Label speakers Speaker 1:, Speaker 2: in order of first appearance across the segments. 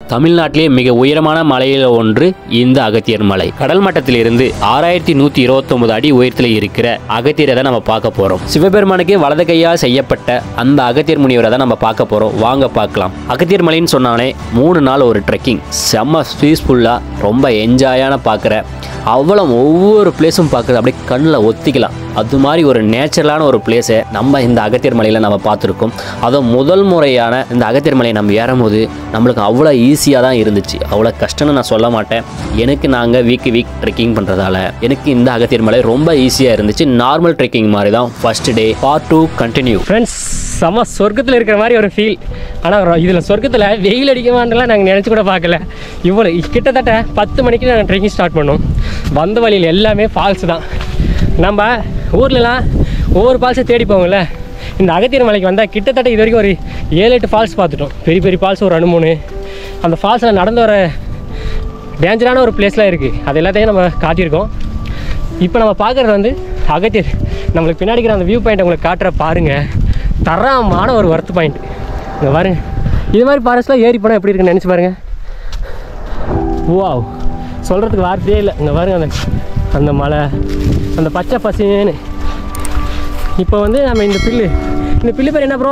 Speaker 1: தமிழ்நாட்டிலேயே மிக உயரமான மலையில் ஒன்று இந்த அகத்தியர் மலை கடல் மட்டத்திலிருந்து ஆறாயிரத்தி நூற்றி இருபத்தொன்பது அடி உயரத்தில் இருக்கிற அகத்தியரை தான் நம்ம பார்க்க போகிறோம் சிவபெருமானுக்கு வலது கையால் செய்யப்பட்ட அந்த அகத்தியர் முனிவரை தான் நம்ம பார்க்க போகிறோம் வாங்க பார்க்கலாம் அகத்தியர் மலைன்னு சொன்னாலே மூணு நாள் ஒரு ட்ரெக்கிங் செம்ம பீஸ்ஃபுல்லாக ரொம்ப என்ஜாயான பார்க்குற அவ்வளோ ஒவ்வொரு பிளேஸும் பார்க்குறது அப்படியே கண்ணில் ஒத்திக்கலாம் அது மாதிரி ஒரு நேச்சுரலான ஒரு பிளேஸை நம்ம இந்த அகத்தியர் மலையில் நம்ம பார்த்துருக்கோம் அதுவும் முதல் முறையான இந்த அகத்தியர் மலையை நம்ம ஏறும்போது நம்மளுக்கு அவ்வளோ ஈஸியாக தான் இருந்துச்சு அவ்வளோ கஷ்டம்னு நான் சொல்ல மாட்டேன் எனக்கு நாங்கள் வீக் வீக் ட்ரெக்கிங் பண்ணுறதால எனக்கு இந்த அகத்தியர் மலை ரொம்ப ஈஸியாக இருந்துச்சு நார்மல் ட்ரெக்கிங் மாதிரி தான் first day part two continue
Speaker 2: friends செம சொர்க்கத்தில் இருக்கிற மாதிரி ஒரு ஃபீல் ஆனால் இதில் சொர்க்கத்தில் வெயில் அடிக்குமான்றலாம் நாங்கள் நினச்சி கூட பார்க்கல இவ்வளோ கிட்டத்தட்ட பத்து மணிக்கு நாங்கள் ட்ரெக்கிங் ஸ்டார்ட் பண்ணோம் வந்த வழியில் எல்லாமே ஃபால்ஸ் தான் நம்ம ஊர்லலாம் ஒவ்வொரு ஃபால்ஸை தேடி போவோம்ல இந்த அகத்தியர் மலைக்கு வந்தால் கிட்டத்தட்ட இது வரைக்கும் ஒரு ஏழு எட்டு ஃபால்ஸ் பார்த்துட்டோம் பெரிய பெரிய ஃபால்ஸ் ஒரு ரெண்டு மூணு அந்த ஃபால்ஸில் நடந்து வர டேஞ்சரான ஒரு பிளேஸ்லாம் இருக்குது அது எல்லாத்தையும் நம்ம காட்டியிருக்கோம் இப்போ நம்ம பார்க்குறது வந்து அகத்தியர் நம்மளுக்கு பின்னாடி இருக்கிற அந்த வியூ பாயிண்ட் உங்களுக்கு காட்டுற பாருங்க தரமான ஒரு ஒர்த் பாயிண்ட் இங்கே பாருங்க இது மாதிரி ஃபாரஸ்ட்லாம் ஏறி போனால் எப்படி இருக்குன்னு நினச்சி பாருங்க வாவ் சொல்கிறதுக்கு வார்த்தையே இல்லை இங்கே பாருங்க அந்த அந்த மலை அந்த பச்சை பசுன்னு இப்போ வந்து நம்ம இந்த பில்லு இந்த பில்லு பேர் என்ன ப்ரோ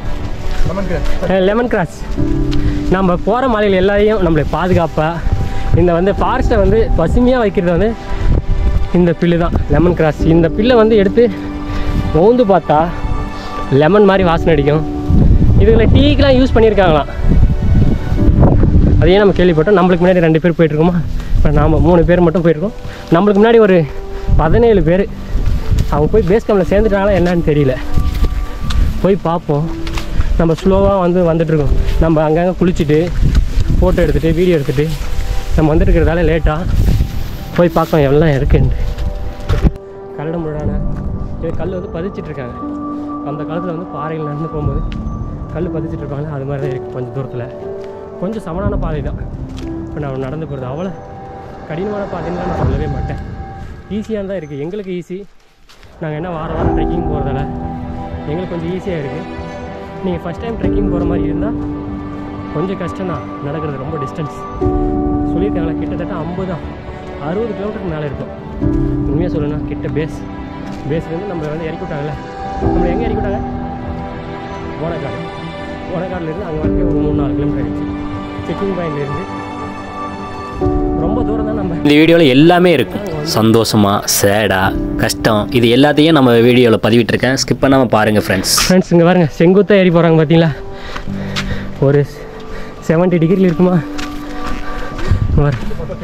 Speaker 2: லெமன் கிராஸ் நம்ம போகிற மலையில் எல்லாரையும் நம்மளை பாதுகாப்பாக இந்த வந்து ஃபாரஸ்ட்டை வந்து பசுமையாக வைக்கிறது வந்து இந்த பில்லு தான் லெமன் கிராஸ் இந்த பில்லை வந்து எடுத்து மோந்து பார்த்தா லெமன் மாதிரி வாசனை அடிக்கும் இதுகளை டீக்கெலாம் யூஸ் பண்ணியிருக்காங்களாம் அதையே நம்ம கேள்விப்பட்டோம் நம்மளுக்கு முன்னாடி ரெண்டு பேர் போயிட்டுருக்கோமா இப்போ நாம் மூணு பேர் மட்டும் போயிருக்கோம் நம்மளுக்கு முன்னாடி ஒரு பதினேழு பேர் அவங்க போய் பேஸ் கேம்பில் சேர்ந்துட்டாங்களா என்னன்னு தெரியல போய் பார்ப்போம் நம்ம ஸ்லோவாக வந்து வந்துட்டுருக்கோம் நம்ம அங்கங்கே குளிச்சுட்டு ஃபோட்டோ எடுத்துகிட்டு வீடியோ எடுத்துகிட்டு நம்ம வந்துட்டு இருக்கிறதால லேட்டாக போய் பார்க்கலாம் எல்லாம் இருக்குன்ட்டு கரடு முரடான இது கல் வந்து பதிச்சிட்டு இருக்காங்க அந்த காலத்தில் வந்து பாறையில் நடந்து போகும்போது கல் பதிச்சிட்டு இருப்பாங்க அது மாதிரி தான் இருக்குது கொஞ்சம் தூரத்தில் கொஞ்சம் சமனான பாதை தான் இப்போ நான் நடந்து போகிறது அவ்வளோ கடினமான பாதைன்னு நான் சொல்லவே மாட்டேன் ஈஸியாக தான் இருக்குது எங்களுக்கு ஈஸி நாங்கள் என்ன வாரம் வாரம் ட்ரெக்கிங் போகிறதால எங்களுக்கு கொஞ்சம் ஈஸியாக இருக்குது நீங்கள் ஃபஸ்ட் டைம் ட்ரெக்கிங் போகிற மாதிரி இருந்தால் கொஞ்சம் கஷ்டம் தான் நடக்கிறது ரொம்ப டிஸ்டன்ஸ் சொல்லியிருக்காங்களா கிட்டத்தட்ட ஐம்பது அறுபது கிலோமீட்டருக்கு மேலே இருக்கும் உண்மையாக சொல்லணும்னா கிட்ட பேஸ் பேஸ்லேருந்து நம்மளை வந்து இறக்கி விட்டாங்கல்ல நம்மளை எங்கே இறக்கி விட்டாங்க ஓனக்காடு ஓனக்காடுலேருந்து அங்கே வரைக்கும் ஒரு மூணு நாலு கிலோமீட்டர் ஆகிடுச்சு செக்கிங் பாயிண்ட்லேருந்து ரொம்ப தூரம் தான் நம்ம
Speaker 1: இந்த வீடியோவில் எல்லாமே இருக்கும் சந்தோஷமா சேடா கஷ்டம் இது எல்லாத்தையும் நம்ம வீடியோவில் பதிவிட்டிருக்கேன் ஸ்கிப் பண்ணாமல் பாருங்கள் ஃப்ரெண்ட்ஸ்
Speaker 2: ஃப்ரெண்ட்ஸ் இங்கே பாருங்க செங்குத்தாக ஏறி போகிறாங்க பார்த்தீங்களா ஒரு செவன்ட்டி டிகிரியில் இருக்குமா இங்க பாரு.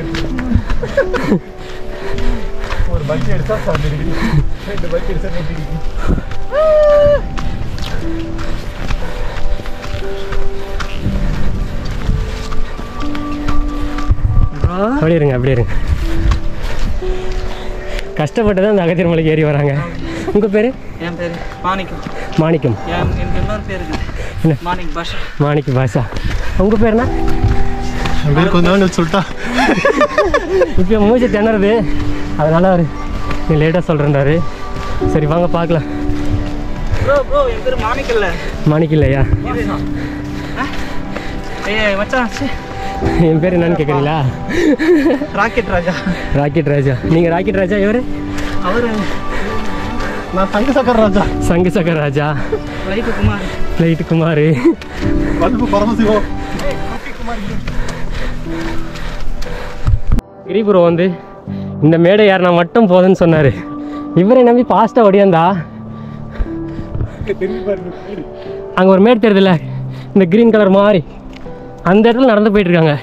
Speaker 3: ஒரு பைக் எடுத்தா செவன்டி டிகிரி ரெண்டு பைக் எடுத்தா நூற்றி டிகிரி
Speaker 2: அப்படியே இருங்க அப்படியே இருங்க கஷ்டப்பட்டு தான் இந்த அகத்தியர் மலைக்கு ஏறி வராங்க உங்கள் பேர்
Speaker 4: என் பேர் மாணிக்கம்
Speaker 2: மாணிக்கம்
Speaker 4: என் எனக்கு இன்னொரு பேர்
Speaker 2: என்ன?
Speaker 4: இருக்கு மாணிக் பாஷா
Speaker 2: மாணிக்க பாஷா உங்கள் பேர்னா
Speaker 3: அப்படியே கொஞ்ச நாள் சொல்லிட்டா
Speaker 2: இப்போ மூச்சு திணறுது அதனால் அவர் நீ லேட்டாக சொல்கிறேன்டாரு சரி வாங்க பார்க்கலாம்
Speaker 4: ப்ரோ ப்ரோ என் பேர் மாணிக் இல்ல
Speaker 2: மாணிக்க இல்லையா
Speaker 4: இது ஆ? ஏய் மச்சான் ச்சே.
Speaker 2: என் பேர் என்னன்னு கேட்குறீங்களா
Speaker 4: ராக்கெட் ராஜா
Speaker 2: ராக்கெட் ராஜா நீங்கள் ராக்கெட் ராஜா இவர்
Speaker 4: அவர்
Speaker 3: நான் தங்க சக்கர ராஜா
Speaker 2: சங்கு சக்கர Raja
Speaker 4: life Kumar
Speaker 2: flight Kumar
Speaker 3: bulb Paramasivam
Speaker 2: Giripuram வந்து இந்த மேடை ஏறினா மட்டும் போதுன்னு சொன்னார் இவரை நம்பி ஃபாஸ்ட்டாக ஓடியாந்தா அங்கே ஒரு மேடு தெரியுதுல்ல இந்த க்ரீன் கலர் மாதிரி அந்த இடத்துல நடந்து போயிட்டு இருக்காங்க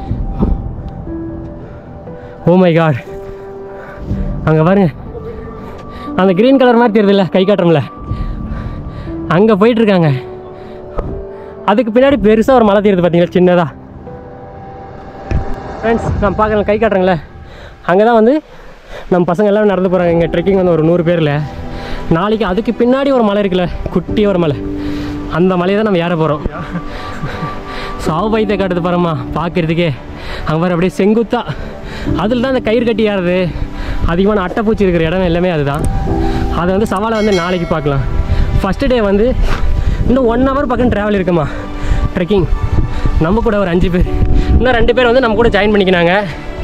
Speaker 2: ஓ மை காட் அங்கே பாருங்க அந்த க்ரீன் கலர் மாதிரி தெரியுதுல்ல கை காட்டுறோம்ல அங்கே போயிட்டுருக்காங்க அதுக்கு பின்னாடி பெருசாக ஒரு மலை தெரியுது பார்த்தீங்களா சின்னதாக ஃப்ரெண்ட்ஸ் நான் பார்க்குறேன் கை காட்டுறேங்களே அங்கே தான் வந்து நம்ம பசங்க எல்லாம் நடந்து போகிறாங்க இங்கே ட்ரெக்கிங் வந்து ஒரு நூறு பேரில் நாளைக்கு அதுக்கு பின்னாடி ஒரு மலை இருக்குல்ல குட்டி ஒரு மலை அந்த மலையை தான் நம்ம ஏற போகிறோம் சாவு பயத்தை காட்டுது பாரும்மா பார்க்குறதுக்கே அங்கே பாரு அப்படியே செங்குத்தா அதில் தான் இந்த கயிறு கட்டி ஏறுது அதிகமான அட்டைப்பூச்சி இருக்கிற இடம் எல்லாமே அதுதான் அதை வந்து சவாலை வந்து நாளைக்கு பார்க்கலாம் ஃபஸ்ட்டு டே வந்து இன்னும் ஒன் ஹவர் பக்கம் ட்ராவல் இருக்குமா ட்ரெக்கிங் நம்ம கூட ஒரு அஞ்சு பேர் இன்னும் ரெண்டு பேர் வந்து நம்ம கூட ஜாயின் பண்ணிக்கினாங்க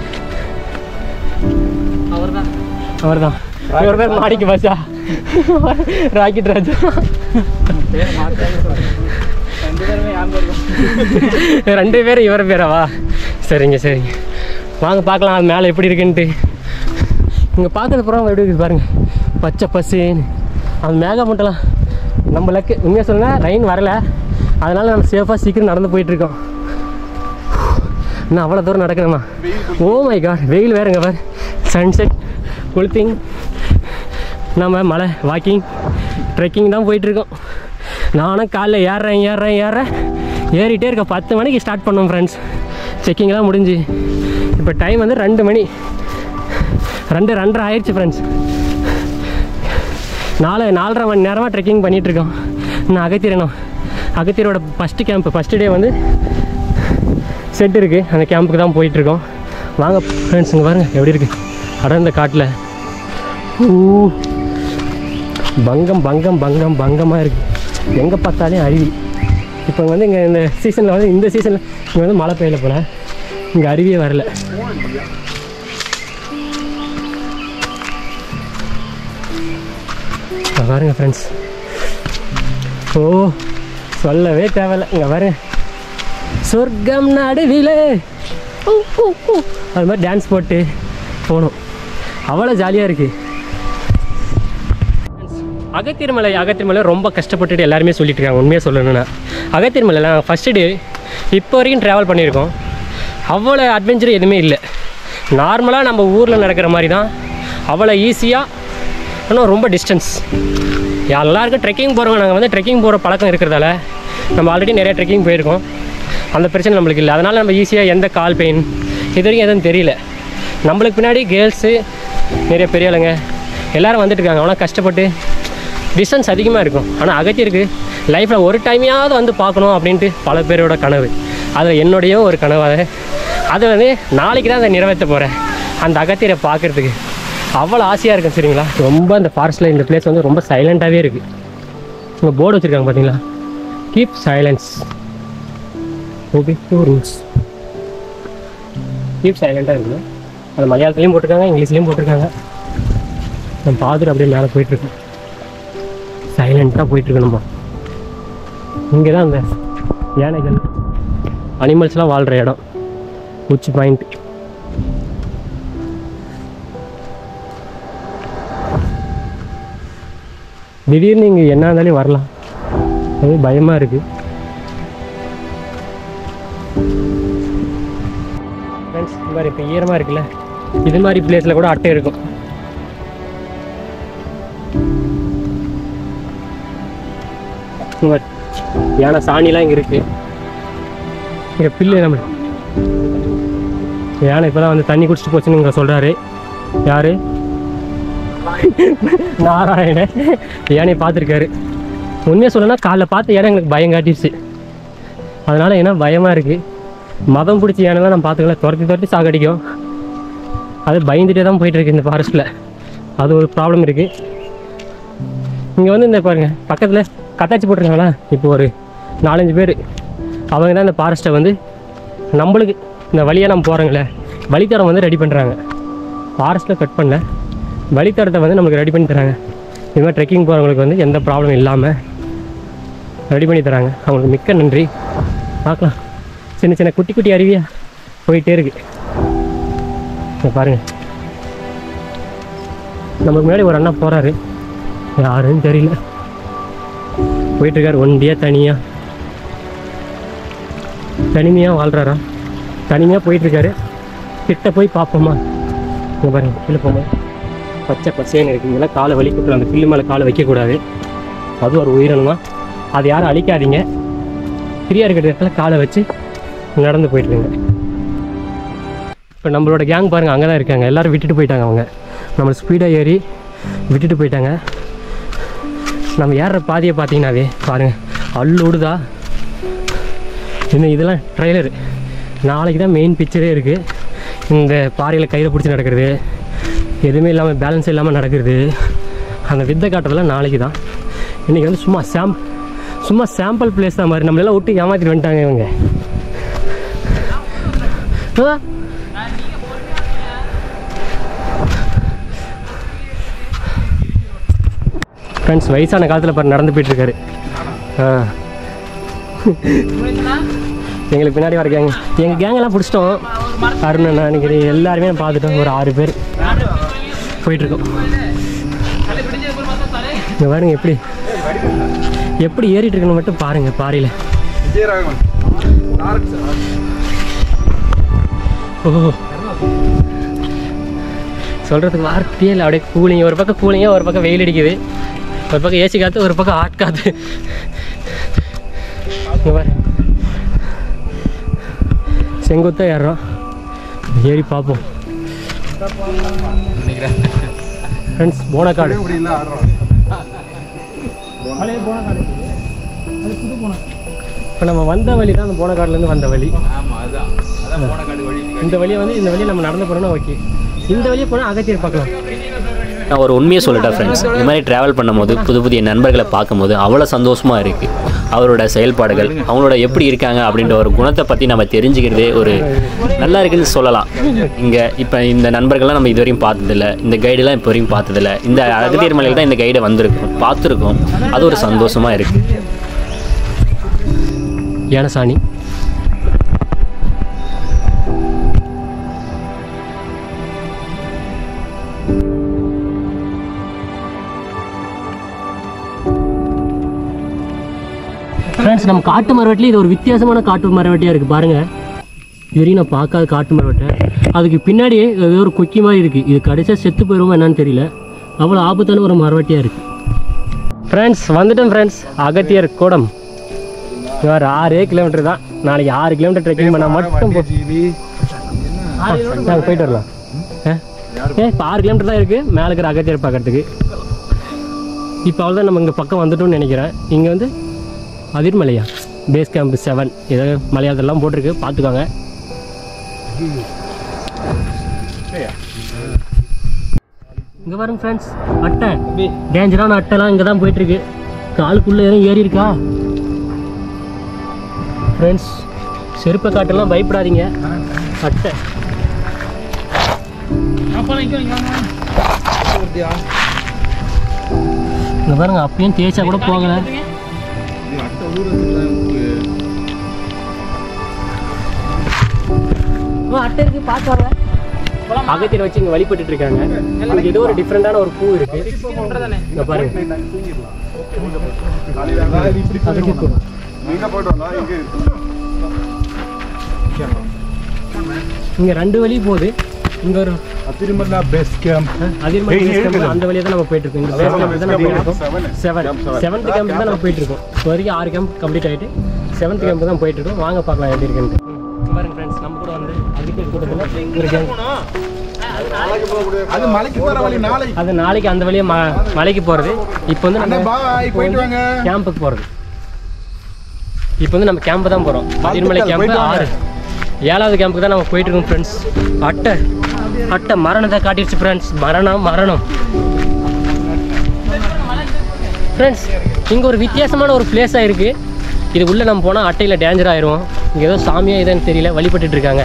Speaker 4: அவர்தான்
Speaker 2: அவர் தான் இவர் பேர் மாடிக்கு பஸ்ஸா ராக்கெட் ராஜா
Speaker 4: பேர் மாற்றாங்க ரெண்டு பேருமே ஞாபகம் இருக்கும்
Speaker 2: ரெண்டு பேரும் இவர் பேராவா சரிங்க சரிங்க வாங்க பார்க்கலாம் அது மேலே எப்படி இருக்குன்ட்டு இங்கே பார்க்கறது புறம் எப்படி இருக்குது பாருங்க பச்சை பசுன்னு அந்த மேகமூட்டலாம் நம்ம லக்கு உண்மையாக சொல்லுங்க ரைன் வரல அதனால் நம்ம சேஃபாக சீக்கிரம் நடந்து போயிட்டுருக்கோம் இன்னும் அவ்வளோ தூரம் நடக்கணுமா ஓ மை காட் வெயில் வேறுங்க பார் சன்செட் குளித்திங் நம்ம மலை வாக்கிங் ட்ரெக்கிங் தான் போயிட்டுருக்கோம் நானும் காலைல ஏறுறேன் ஏறுறேன் ஏறுறேன் ஏறிட்டே இருக்கேன் பத்து மணிக்கு ஸ்டார்ட் பண்ணோம் ஃப்ரெண்ட்ஸ் செக்கிங்லாம் முடிஞ்சு இப்போ டைம் வந்து ரெண்டு மணி ரெண்டு ரெண்டரை ஆயிடுச்சு ஃப்ரெண்ட்ஸ் நாலு நாலரை மணி நேரமாக ட்ரெக்கிங் பண்ணிகிட்ருக்கோம் நான் அகத்திரணும் அகத்தியரோட ஃபஸ்ட்டு கேம்ப் ஃபஸ்ட்டு டே வந்து செட் இருக்குது அந்த கேம்புக்கு தான் போயிட்டுருக்கோம் வாங்க ஃப்ரெண்ட்ஸ் இங்கே பாருங்க எப்படி இருக்குது அடர்ந்த காட்டில் ஊ பங்கம் பங்கம் பங்கம் பங்கமாக இருக்குது எங்கே பார்த்தாலே அருவி இப்போ வந்து இங்கே இந்த சீசனில் வந்து இந்த சீசனில் இங்கே வந்து மழை பெய்யல போல இங்கே அருவியே வரல இங்க பாருங்க ஃப்ரெண்ட்ஸ் ஓ சொல்லவே தேவையில்ல இங்கே பாருங்க சொர்க்கம் நடுவிலே ஊ, ஊ, ஊ. அது மாதிரி டான்ஸ் போட்டு போகணும் அவ்வளோ ஜாலியாக இருக்குது அகத்தியர்மலை அகத்தியர்மலை ரொம்ப கஷ்டப்பட்டுட்டு எல்லாருமே சொல்லிட்டு இருக்காங்க உண்மையாக சொல்லணும்னா அகத்தியர்மலை நான் ஃபஸ்ட்டு டே இப்போ வரைக்கும் ட்ராவல் பண்ணியிருக்கோம் அவ்வளோ அட்வென்ச்சர் எதுவுமே இல்லை நார்மலாக நம்ம ஊரில் நடக்கிற மாதிரி தான் அவ்வளோ ஈஸியாக ஆனால் ரொம்ப டிஸ்டன்ஸ் எல்லாருக்கும் ட்ரெக்கிங் போகிறவங்க நாங்கள் வந்து ட்ரெக்கிங் போகிற பழக்கம் இருக்கிறதால நம்ம ஆல்ரெடி நிறைய ட்ரெக்கிங் போயிருக்கோம் அந்த பிரச்சனை நம்மளுக்கு இல்லை அதனால் நம்ம ஈஸியாக எந்த கால் பெயின் இது வரைக்கும் எதுவும் தெரியல நம்மளுக்கு பின்னாடி கேர்ள்ஸு நிறைய பெரியவங்க எல்லாரும் வந்துட்டு இருக்காங்க ஆனால் கஷ்டப்பட்டு டிஸ்டன்ஸ் அதிகமாக இருக்கும் ஆனால் அகத்தியிருக்கு லைஃப்பில் ஒரு டைமையாவது வந்து பார்க்கணும் அப்படின்ட்டு பல பேரோட கனவு அதில் என்னுடையும் ஒரு கனவாக அதை வந்து நாளைக்கு தான் அதை நிறைவேற்ற போகிறேன் அந்த அகத்தியரை பார்க்குறதுக்கு அவ்வளோ ஆசையாக இருக்கும் சரிங்களா ரொம்ப அந்த ஃபாரஸ்ட்டில் இந்த பிளேஸ் வந்து ரொம்ப சைலண்ட்டாகவே இருக்குது இங்கே போர்டு வச்சுருக்காங்க பார்த்தீங்களா keep silence okay two rules keep சைலண்ட்டாக இருக்குது அது மலையாளத்துலேயும் போட்டிருக்காங்க இங்கிலீஷ்லேயும் போட்டிருக்காங்க நம்ம பார்த்துட்டு அப்படியே மேலே போயிட்டுருக்கோம் சைலண்ட்டாக போயிட்டுருக்கு நம்ம இங்கே தான் அந்த யானைகள் அனிமல்ஸ்லாம் வாழ்கிற இடம் உச்சி பாயிண்ட் திடீர்னு இங்கே என்ன இருந்தாலும் வரலாம் அது பயமாக இருக்குது ஃப்ரெண்ட்ஸ் இந்த மாதிரி இப்போ ஈரமாக இருக்குல்ல இது மாதிரி பிளேஸில் கூட அட்டை இருக்கும் இங்க பாரு. யானை சாணிலாம் இங்கே இருக்கு இங்கே பில்லு நம்ம யானை இப்போ தான் வந்து தண்ணி குடிச்சிட்டு போச்சுன்னு இங்கே சொல்கிறாரு யாரு நாராயணன் யானையை பார்த்துருக்காரு உண்மையாக சொல்லணும்னா காலைல பார்த்த யானை எங்களுக்கு பயம் காட்டிடுச்சு அதனால ஏன்னா பயமாக இருக்குது மதம் பிடிச்ச யானைலாம் நம்ம பார்த்துக்கல துரத்தி துரத்தி சாகடிக்கும் அது பயந்துட்டே தான் போயிட்டு இருக்கு இந்த ஃபாரஸ்ட்டில் அது ஒரு ப்ராப்ளம் இருக்குது இங்கே வந்து இந்த பாருங்க பக்கத்தில் கத்தாச்சி போட்டிருக்காங்களா இப்போ ஒரு நாலஞ்சு பேர் அவங்க தான் இந்த ஃபாரஸ்ட்டை வந்து நம்மளுக்கு இந்த வழியாக நம்ம போகிறோங்களே வழித்தடம் வந்து ரெடி பண்ணுறாங்க ஃபாரஸ்ட்டில் கட் பண்ணல வழித்தடத்தை வந்து நமக்கு ரெடி பண்ணி தராங்க இது மாதிரி ட்ரெக்கிங் போகிறவங்களுக்கு வந்து எந்த ப்ராப்ளம் இல்லாமல் ரெடி பண்ணி தராங்க அவங்களுக்கு மிக்க நன்றி பார்க்கலாம் சின்ன சின்ன குட்டி குட்டி அருவியாக போயிட்டே இருக்கு இங்க பாருங்க நமக்கு முன்னாடி ஒரு அண்ணா போகிறாரு யாருன்னு தெரியல போயிட்டுருக்காரு ஒண்டியாக தனியாக தனிமையாக வாழ்கிறாரா தனிமையாக போயிட்டுருக்காரு கிட்ட போய் பார்ப்போமா இங்கே பாருங்க கீழே போமா பச்சை பச்சைன்னு இருக்கு இதெல்லாம் காலை வலிக்கூடாது அந்த பில்லு மேலே காலை வைக்கக்கூடாது அது ஒரு உயிரினம் தான் அது யாரும் அழிக்காதீங்க ஃப்ரீயாக இருக்கிற இடத்துல காலை வச்சு நடந்து போயிட்டுருங்க இப்போ நம்மளோட கேங் பாருங்கள் அங்கே தான் இருக்காங்க எல்லாரும் விட்டுட்டு போயிட்டாங்க அவங்க நம்ம ஸ்பீடாக ஏறி விட்டுட்டு போயிட்டாங்க நம்ம ஏறுற பாதையை பார்த்தீங்கன்னாவே பாருங்கள் அள்ளோடுதா இன்னும் இதெல்லாம் ட்ரெய்லரு நாளைக்கு தான் மெயின் பிக்சரே இருக்குது இந்த பாறையில் கையில் பிடிச்சி நடக்கிறது எதுவுமே இல்லாமல் பேலன்ஸ் இல்லாமல் நடக்கிறது அந்த வித்தை காட்டுறதுலாம் நாளைக்கு தான் இன்றைக்கி வந்து சும்மா சாம் சும்மா சாம்பிள் பிளேஸ் தான் மாதிரி நம்மளெல்லாம் விட்டு ஏமாற்றிட்டு வந்துட்டாங்க இவங்க ஆ? ஃப்ரெண்ட்ஸ் வயசான காலத்தில் பாரு நடந்து போயிட்டு இருக்காரு ஆ எங்களுக்கு பின்னாடி வர கேங் எங்கள் கேங்கெல்லாம் பிடிச்சிட்டோம் அருண் அண்ணா நினைக்கிறேன் எல்லாருமே பார்த்துட்டோம் ஒரு ஆறு பேர் போயிட்டுருக்கோம் இங்கே பாருங்க எப்படி எப்படி ஏறிட்டு இருக்குன்னு மட்டும் பாருங்க பாறையில்
Speaker 3: விஜயராகவன் லாரன்ஸ்
Speaker 2: ஓ சொல்கிறதுக்கு வார்த்தையே இல்லை அப்படியே கூலிங் ஒரு பக்கம் கூலிங்காக ஒரு பக்கம் வெயில் அடிக்குது ஒரு பக்கம் ஏசி காற்று ஒரு பக்கம் ஆட் காற்று இங்க பாரு செங்குத்தாக ஏறுறோம் ஏறி பார்ப்போம் ஃப்ரெண்ட்ஸ் போனக்காடு
Speaker 3: இப்படி இல்லை ஆடுறோம்
Speaker 2: இப்போ நம்ம வந்த வழி தான் அந்த போனக்காடுலேருந்து வந்த வழி இந்த வழியை வந்து இந்த வழியை நம்ம நடந்து போனோம்னா ஓகே இந்த வழியை போனால் அகத்தியர் பார்க்கலாம்
Speaker 1: நான் ஒரு உண்மையை சொல்லிட்டேன் ஃப்ரெண்ட்ஸ் இந்த மாதிரி ட்ராவல் பண்ணும்போது புது புதிய நண்பர்களை பார்க்கும்போது அவ்வளோ சந்தோஷமாக இருக்குது அவரோட செயல்பாடுகள் அவங்களோட எப்படி இருக்காங்க அப்படின்ற ஒரு குணத்தை பற்றி நம்ம தெரிஞ்சுக்கிறதே ஒரு நல்லா இருக்குன்னு சொல்லலாம் இங்கே இப்போ இந்த நண்பர்கள்லாம் நம்ம இதுவரையும் பார்த்ததில்ல இந்த கைடெல்லாம் இப்போ வரையும் பார்த்ததில்ல இந்த அகத்தியர் மலையில் தான் இந்த கைடை வந்திருக்கோம் பார்த்துருக்கோம் அது ஒரு சந்தோஷமாக இருக்குது
Speaker 2: யானசாணி ஃப்ரெண்ட்ஸ் நம்ம காட்டு மரவட்டிலே இது ஒரு வித்தியாசமான காட்டு மரவட்டியாக இருக்குது பாருங்கள் இதுவரையும் நான் பார்க்காத காட்டு மரவட்டை அதுக்கு பின்னாடியே ஏதோ ஒரு கொக்கி மாதிரி இருக்குது இது கடைசியாக செத்து போயிடுவோம் என்னன்னு தெரியல அவ்வளோ ஆபத்தான ஒரு மரவட்டியாக இருக்குது ஃப்ரெண்ட்ஸ் வந்துட்டேன் ஃப்ரெண்ட்ஸ் அகத்தியர் கூடம் இவர் ஆறே கிலோமீட்டர் தான் நாளைக்கு ஆறு கிலோமீட்டர் ட்ரெக்கிங் பண்ணால் மட்டும் போ
Speaker 3: ஜிவி
Speaker 2: நாங்கள் போயிட்டு வரலாம் ஆ? ஏ இப்போ ஆறு கிலோமீட்டர் தான் இருக்குது மேலே இருக்கிற அகத்தியர் பார்க்கறதுக்கு இப்போ அவ்வளோதான் நம்ம இங்கே பக்கம் வந்துட்டோம்னு நினைக்கிறேன் இங்கே வந்து அதிர்மலையா பேஸ் கேம்ப் செவன் ஏதோ மலையாளத்தெல்லாம் போட்டிருக்கு பார்த்துக்கோங்க இங்கே பாருங்க ஃப்ரெண்ட்ஸ் அட்டை டேஞ்சரான அட்டைலாம் இங்கே தான் போயிட்டுருக்கு காலுக்குள்ளே எதுவும் ஏறி இருக்கா ஃப்ரெண்ட்ஸ் செருப்பை காட்டெல்லாம் பயப்படாதீங்க அட்டை இங்க பாருங்க அப்பயும் தேய்ச்சா கூட போகல ஓ, அட்டை இருக்கு பார்த்தாங்க அகத்தியர் வச்சு இங்க வழிபட்டுட்டு இருக்காங்க அங்க ஏதோ ஒரு டிஃப்ரெண்டான ஒரு பூ இருக்கு இங்க பாருங்க அகத்தியர் பூ.
Speaker 3: எங்க போயிட்டு வந்தோம் இங்க இருக்கு
Speaker 2: இங்க ரெண்டு வழி போகுது இங்க ஒரு
Speaker 3: திருமலா பேஸ் கேம்ப்
Speaker 2: அதிர்மலை
Speaker 3: ஏய்,
Speaker 2: base camp
Speaker 3: இருக்குது.
Speaker 2: அந்த வழியா தான் நம்ம போயிட்டு இருக்கோம் இந்த base camp தான் நம்ம போயிட்டு இருக்கோம் செவன் செவன்த் கேம்ப் தான் நம்ம போயிட்டு இருக்கோம் இப்போ வரைக்கும் ஆறு கேம்ப் கம்ப்ளீட் ஆயிட்டு செவன்த் கேம்ப் தான் போயிட்டு இருக்கோம் வாங்க பார்க்கலாம் எப்படி இருக்குன்ட்டு பாருங்க ஃப்ரெண்ட்ஸ் நம்ம கூட வந்து அடிக்கல் கூட்டத்தில் ஒரு கேங்
Speaker 3: அது மலைக்கு போற வழி நாளை
Speaker 2: அது நாளைக்கு அந்த வழியா ம மலைக்கு போகிறது இப்போ வந்து
Speaker 3: அண்ணா
Speaker 2: நம்ம
Speaker 3: பாய் போயிட்டு வாங்க
Speaker 2: கேம்புக்கு போகிறது இப்போ வந்து நம்ம கேம்ப் தான் போகிறோம் திருமலை கேம்ப்
Speaker 3: போயிட்டு வாங்க.
Speaker 2: ஆறு ஏழாவது கேம்புக்கு தான் நம்ம போயிட்டு இருக்கோம் ஃப்ரெண்ட்ஸ் அட்டை அட்டை மரணத்தை காட்டிடுச்சு ஃப்ரெண்ட்ஸ் மரணம் மரணம் ஃப்ரெண்ட்ஸ் இங்கே ஒரு வித்தியாசமான ஒரு பிளேஸாக இருக்குது இது உள்ளே நம்ம போனால் அட்டையில் டேஞ்சர் ஆயிரும் இங்கே ஏதோ சாமியாக எதுன்னு தெரியல வழிபட்டுட்டு இருக்காங்க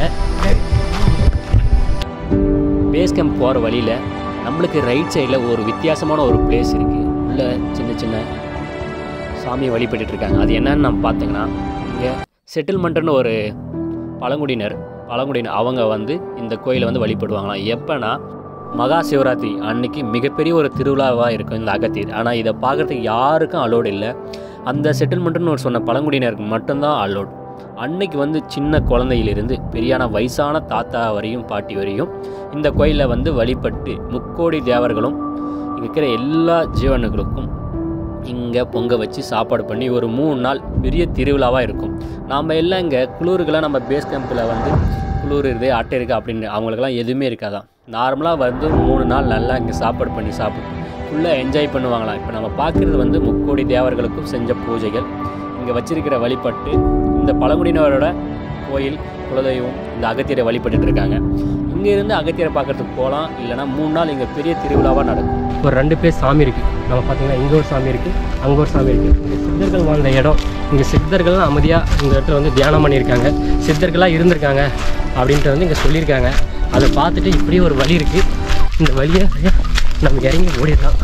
Speaker 1: பேஸ் கேம்ப் போகிற வழியில் நம்மளுக்கு ரைட் சைடில் ஒரு வித்தியாசமான ஒரு பிளேஸ் இருக்குது உள்ள சின்ன சின்ன சாமியை வழிபட்டுட்டு இருக்காங்க அது என்னன்னு நம்ம பார்த்தீங்கன்னா இங்கே செட்டில்மெண்ட்டுன்னு ஒரு பழங்குடியினர் பழங்குடியினர் அவங்க வந்து இந்த கோயிலை வந்து வழிபடுவாங்களாம் எப்போனா மகா சிவராத்திரி அன்னைக்கு மிகப்பெரிய ஒரு திருவிழாவாக இருக்கும் இந்த அகத்தீர் ஆனால் இதை பார்க்குறதுக்கு யாருக்கும் அலோடு இல்லை அந்த செட்டில்மெண்ட்டுன்னு ஒரு சொன்ன பழங்குடியினருக்கு மட்டும்தான் அலோட் அன்னைக்கு வந்து சின்ன குழந்தையிலிருந்து பெரியான வயசான தாத்தா வரையும் பாட்டி வரையும் இந்த கோயிலில் வந்து வழிபட்டு முக்கோடி தேவர்களும் இங்கே இருக்கிற எல்லா ஜீவனுகளுக்கும் இங்கே பொங்க வச்சு சாப்பாடு பண்ணி ஒரு மூணு நாள் பெரிய திருவிழாவாக இருக்கும் நாம் எல்லாம் இங்கே குளிருக்கெல்லாம் நம்ம பேஸ் கேம்பில் வந்து குளிர் இருக்குது அட்டை இருக்குது அப்படின்னு அவங்களுக்கெல்லாம் எதுவுமே இருக்காதான் நார்மலாக வந்து மூணு நாள் நல்லா இங்கே சாப்பாடு பண்ணி சாப்பிட்டு ஃபுல்லாக என்ஜாய் பண்ணுவாங்களாம் இப்போ நம்ம பார்க்குறது வந்து முக்கோடி தேவர்களுக்கும் செஞ்ச பூஜைகள் இங்கே வச்சிருக்கிற வழிபட்டு இந்த பழங்குடியினரோட கோயில் குலதெய்வம் இந்த அகத்தியரை வழிபட்டுட்டு இருக்காங்க இங்கே இருந்து அகத்தியரை பார்க்கறதுக்கு போகலாம் இல்லைன்னா மூணு நாள் இங்கே பெரிய திருவிழாவாக நடக்கும்
Speaker 2: ஒரு ரெண்டு பிளேஸ் சாமி இருக்குது நம்ம பார்த்தீங்கன்னா இங்கே ஒரு சாமி இருக்குது அங்கே ஒரு சாமி இருக்குது இங்கே சித்தர்கள் வாழ்ந்த இடம் இங்கே சித்தர்கள்லாம் அமைதியாக இந்த இடத்துல வந்து தியானம் பண்ணியிருக்காங்க சித்தர்களாக இருந்திருக்காங்க அப்படின்ட்டு வந்து இங்கே சொல்லியிருக்காங்க அதை பார்த்துட்டு இப்படியே ஒரு வழி இருக்குது இந்த வழியை நம்ம இறங்கி ஓடிடலாம்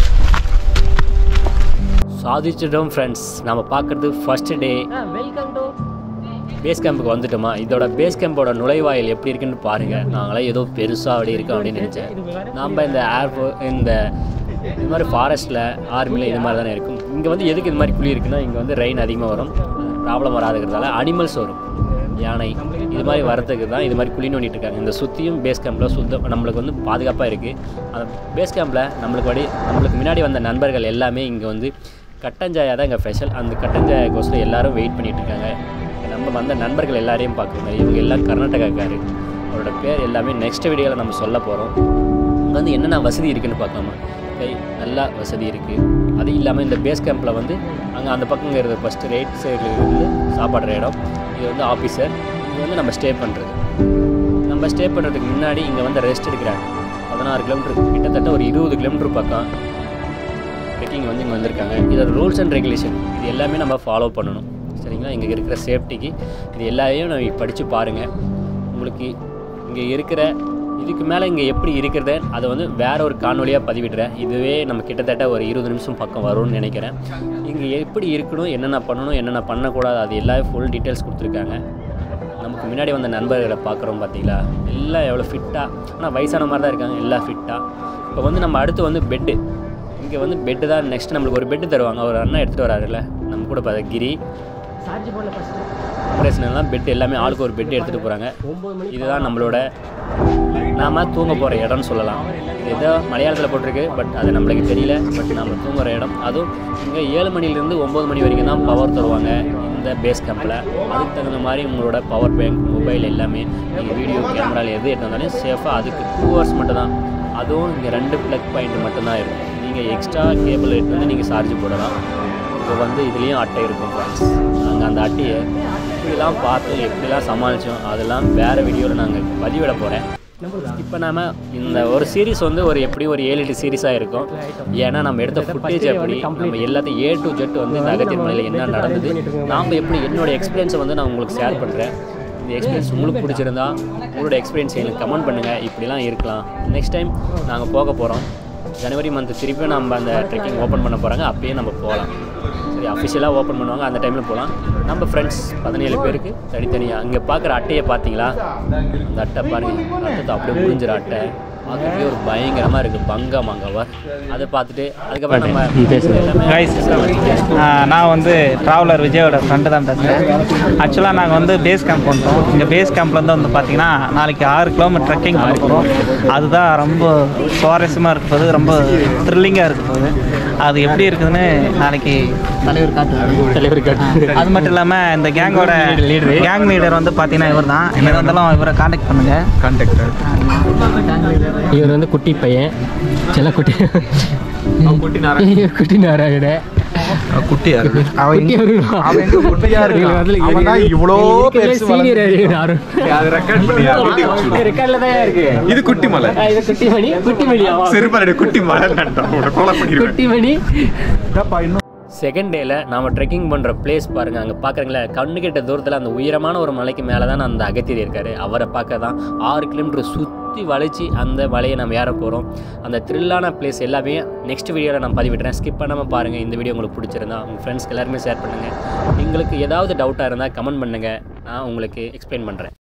Speaker 1: சாதிச்சிட்டோம் ஃப்ரெண்ட்ஸ் நம்ம பார்க்குறது first day
Speaker 2: welcome to
Speaker 1: base கேம்புக்கு வந்துட்டோமா இதோட பேஸ் கேம்போட நுழைவாயில் எப்படி இருக்குன்னு பாருங்கள் நாங்களாம் ஏதோ பெருசாக அப்படி இருக்கோம் அப்படின்னு நினச்சேன் நம்ம இந்த ஏர்போ இந்த இது மாதிரி ஃபாரஸ்ட்டில் ஆர்மியில் இது மாதிரி தானே இருக்கும் இங்கே வந்து எதுக்கு இது மாதிரி குழி இருக்குன்னா இங்கே வந்து ரெயின் அதிகமாக வரும் ப்ராப்ளம் வராதுங்கிறதால அனிமல்ஸ் வரும் யானை இது மாதிரி வரதுக்கு தான் இது மாதிரி குழி நோண்டிட்டு இருக்காங்க இந்த சுற்றியும் பேஸ் கேம்பில் சுத்தம் நம்மளுக்கு வந்து பாதுகாப்பாக இருக்குது அந்த பேஸ் கேம்பில் நம்மளுக்கு வடி நம்மளுக்கு முன்னாடி வந்த நண்பர்கள் எல்லாமே இங்கே வந்து கட்டஞ்சாயா தான் இங்கே ஸ்பெஷல் அந்த கட்டஞ்சாயக்கோசரம் எல்லாரும் வெயிட் பண்ணிட்டு இருக்காங்க நம்ம வந்த நண்பர்கள் எல்லாரையும் பார்க்கணும் இவங்க எல்லாம் கர்நாடகாக்காரு அவரோட பேர் எல்லாமே நெக்ஸ்ட் வீடியோவில் நம்ம சொல்ல போகிறோம் இங்கே வந்து என்னென்ன வசதி இருக்குன்னு பார்க்கலாமா கை நல்லா வசதி இருக்குது அது இல்லாமல் இந்த பேஸ் கேம்பில் வந்து அங்கே அந்த பக்கம் இருக்கிறது ஃபஸ்ட்டு ரைட் சைடில் இருந்து சாப்பாடுற இடம் இது வந்து ஆஃபீஸர் இது வந்து நம்ம ஸ்டே பண்ணுறது நம்ம ஸ்டே பண்ணுறதுக்கு முன்னாடி இங்கே வந்து ரெஸ்ட் எடுக்கிறாங்க பதினாறு கிலோமீட்டர் கிட்டத்தட்ட ஒரு இருபது கிலோமீட்டர் பக்கம் ட்ரெக்கிங் வந்து இங்கே வந்திருக்காங்க இதோட ரூல்ஸ் அண்ட் ரெகுலேஷன் இது எல்லாமே நம்ம ஃபாலோ பண்ணணும் சரிங்களா இங்கே இருக்கிற சேஃப்டிக்கு இது எல்லாத்தையும் நம்ம படித்து பாருங்கள் உங்களுக்கு இங்கே இருக்கிற இதுக்கு மேலே இங்கே எப்படி இருக்கிறத அதை வந்து வேற ஒரு காணொலியாக பதிவிடுறேன் இதுவே நம்ம கிட்டத்தட்ட ஒரு இருபது நிமிஷம் பக்கம் வரும்னு நினைக்கிறேன் இங்கே எப்படி இருக்கணும் என்னென்ன பண்ணணும் என்னென்ன பண்ணக்கூடாது அது எல்லாமே ஃபுல் டீட்டெயில்ஸ் கொடுத்துருக்காங்க நமக்கு முன்னாடி வந்த நண்பர்களை பார்க்குறோம் பார்த்தீங்களா எல்லாம் எவ்வளோ ஃபிட்டாக ஆனால் வயசான மாதிரி தான் இருக்காங்க எல்லாம் ஃபிட்டாக இப்போ வந்து நம்ம அடுத்து வந்து பெட்டு இங்கே வந்து பெட்டு தான் நெக்ஸ்ட் நம்மளுக்கு ஒரு பெட்டு தருவாங்க ஒரு அண்ணா எடுத்துகிட்டு வராருல்ல நம்ம கூட பார்த்தா கிரி
Speaker 2: சார்ஜ் போடல ஃபஸ்ட்டு
Speaker 1: ஆப்ரேஷன் எல்லாம் பெட் எல்லாமே ஆளுக்கு ஒரு பெட் எடுத்துகிட்டு போகிறாங்க
Speaker 2: ஒம்பது மணி
Speaker 1: இதுதான் நம்மளோட நாம தூங்க போகிற இடம்னு சொல்லலாம் இது ஏதோ மலையாளத்தில் போட்டிருக்கு பட் அது நம்மளுக்கு தெரியல பட் நம்ம தூங்குற இடம் அதுவும் இங்கே ஏழு மணிலேருந்து ஒம்பது மணி வரைக்கும் தான் பவர் தருவாங்க இந்த பேஸ் கேம்பில் அதுக்கு தகுந்த மாதிரி உங்களோட பவர் பேங்க் மொபைல் எல்லாமே நீங்கள் வீடியோ கேமராவில் எது எடுத்தாலும் சேஃபாக அதுக்கு டூ ஹவர்ஸ் மட்டும் தான் அதுவும் இங்கே ரெண்டு ப்ளக் பாயிண்ட் மட்டும்தான் இருக்கும் நீங்கள் எக்ஸ்ட்ரா கேபிள் எடுத்து வந்து நீங்கள் சார்ஜ் போடலாம் இப்போ வந்து இதுலேயும் அட்டை இருக்கும் ஃப்ரெண்ட்ஸ் நாங்கள் அந்த அட்டையை எப்படிலாம் பார்த்தோம் எப்படிலாம் சமாளித்தோம் அதெல்லாம் வேறு வீடியோவில் நாங்கள் பதிவிட போகிறேன் இப்போ நாம இந்த ஒரு சீரிஸ் வந்து ஒரு எப்படி ஒரு ஏழு எட்டு சீரிஸாக இருக்கும் ஏன்னா நம்ம எடுத்த ஃபுட்டேஜ் அப்படி நம்ம எல்லாத்தையும் ஏ டு ஜெட் வந்து இந்த அகத்தியர் மலையில் என்ன நடந்தது நாம் எப்படி என்னோட எக்ஸ்பீரியன்ஸை வந்து நான் உங்களுக்கு ஷேர் பண்ணுறேன் இந்த எக்ஸ்பீரியன்ஸ் உங்களுக்கு பிடிச்சிருந்தா உங்களோட எக்ஸ்பீரியன்ஸ் எனக்கு கமெண்ட் பண்ணுங்கள் இப்படிலாம் இருக்கலாம் நெக்ஸ்ட் டைம் நாங்கள் போக போகிறோம் ஜனவரி மந்த் திருப்பியும் நம்ம அந்த ட்ரெக்கிங் ஓப்பன் பண்ண போகிறாங்க அப்பயே நம்ம போகலாம் சரி அஃபிஷியலாக ஓப்பன் பண்ணுவாங்க அந்த டைமில் போகலாம் நம்ம ஃப்ரெண்ட்ஸ் பதினேழு பேருக்கு தனித்தனியாக அங்கே பார்க்குற அட்டையை பார்த்தீங்களா அந்த அட்டை பாருங்கள் அட்டத்தை அப்படியே முடிஞ்சிற அட்டை பார்க்கறதுக்கே ஒரு பயங்கரமாக இருக்குது பங்கா மங்கவர் அதை பார்த்துட்டு அதுக்கப்புறம் நம்ம எல்லாமே
Speaker 4: கைஸ் நான் வந்து ட்ராவலர் விஜயோட ஃப்ரெண்டு தான் பேசுகிறேன் ஆக்சுவலாக நாங்கள் வந்து பேஸ் கேம்ப் வந்துட்டோம் இங்கே பேஸ் கேம்ப்லேருந்து வந்து பார்த்தீங்கன்னா நாளைக்கு ஆறு கிலோமீட்டர் ட்ரெக்கிங் பண்ண போகிறோம் அதுதான் ரொம்ப சுவாரஸ்யமாக இருக்க போகுது ரொம்ப த்ரில்லிங்காக இருக்க போகுது அது எப்படி இருக்குதுன்னு நாளைக்கு தலைவர் காட்டுவார்
Speaker 2: தலைவர் காட்டு
Speaker 4: அது மட்டும் இல்லாமல் இந்த கேங்கோட கேங் லீடர் வந்து பார்த்தீங்கன்னா இவர் தான் என்ன இருந்தாலும் இவரை காண்டாக்ட் பண்ணுங்கள்
Speaker 3: கான்டாக்டர்
Speaker 2: இவர் வந்து குட்டி பையன் செல்ல குட்டி
Speaker 3: குட்டி
Speaker 2: இவர் குட்டி நாராயண
Speaker 3: குட்டியா இருக்கு அவன்
Speaker 2: குட்டி
Speaker 3: எங்க- அவன் எங்க குட்டியா இருக்கான் அவன் தான் இவ்வளோ பெருசு
Speaker 2: சீனியர்
Speaker 3: வளர்ந்து- அது ரெக்கார்ட் பண்ணி
Speaker 2: ரெக்கார்ட்ல தான் இருக்கு
Speaker 3: இது குட்டி மலை
Speaker 2: ஆ, இது குட்டி மணி குட்டி மணி ஆமா.
Speaker 3: சிறுபாடு குட்டி மலை நட்டான் உன்னை கொலை பண்ணிடுவேன்
Speaker 2: குட்டி மணி
Speaker 3: இன்னும்
Speaker 1: செகண்ட் டேல நாம ட்ரெக்கிங் பண்ணுற பிளேஸ் பாருங்க அங்கே பார்க்குறீங்களா கண்ணு கிட்ட தூரத்தில் அந்த உயரமான ஒரு மலைக்கு மேலே தான் அந்த அகத்தியர் இருக்காரு அவரை பார்க்க தான் ஆறு கிலோமீட்டர் சுற்றி வளைச்சி அந்த மலையை நம்ம ஏற போகிறோம் அந்த த்ரில்லான பிளேஸ் எல்லாமே நெக்ஸ்ட் வீடியோவில் நான் பதிவிடுறேன் ஸ்கிப் பண்ணாமல் பாருங்கள் இந்த வீடியோ உங்களுக்கு பிடிச்சிருந்தா உங்கள் ஃப்ரெண்ட்ஸ்க்கு எல்லாருமே ஷேர் பண்ணுங்கள் உங்களுக்கு ஏதாவது டவுட்டாக இருந்தால் கமெண்ட் பண்ணுங்கள் நான் உங்களுக்கு எக்ஸ்பிளைன் பண்ணுறேன்